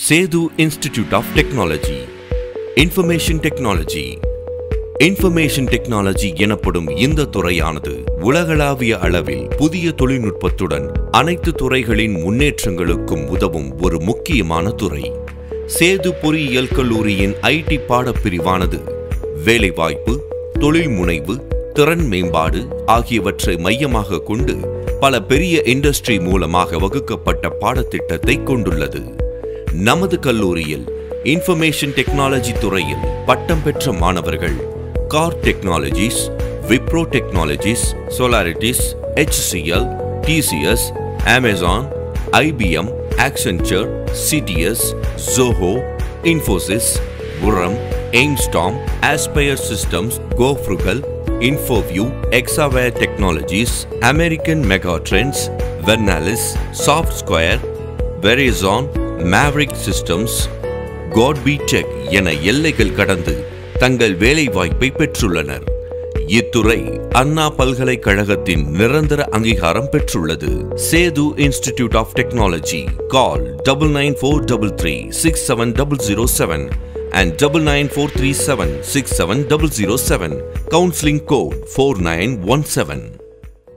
Setu institute of technology information technology information technology எனப்படும் இந்த துறையானது உலகளாவிய அளவில் புதிய தொழில்நுட்பத்துடன் அனைத்து துறைகளின் முன்னேற்றங்களுக்கும் உதவும் ஒரு முக்கியமான துறை சேது பொறியியல் கல்லூரியின் ஐடி பாடப்பிரிவானது வேலைவாய்ப்பு தொழில் முனைவு திறன் மேம்பாடு ஆகியவற்றை மையமாக கொண்டு பல பெரிய இண்டஸ்ட்ரி மூலமாக வகுக்கப்பட்ட பாடத்திட்டத்தை கொண்டுள்ளது நமது கல்லூரியில் இன்ஃபர்மேஷன் டெக்னாலஜி துறையில் பட்டம் பெற்ற மாணவர்கள் Kaar technologies Wipro technologies Solartis HCL TCS Amazon IBM Accenture CTS Zoho Infosys உரம் எய்ம்ஸ்டாம் Aspire Systems Gofrugal Infoview Exaware technologies American Megatrends Vernalis soft square Verizon Maverick systems காட்பி டெக் என எல்லைகள் கடந்து தங்கள் வேலை வாய்ப்பை பெற்றுள்ளனர் இத்துறை அண்ணா பல்கலைக்கழகத்தின் நிரந்தர அங்கீகாரம் பெற்றுள்ளது Sethu institute of technology call double nine four double three six seven double zero seven and double nine four three seven six seven double zero seven. Counseling code four nine one seven.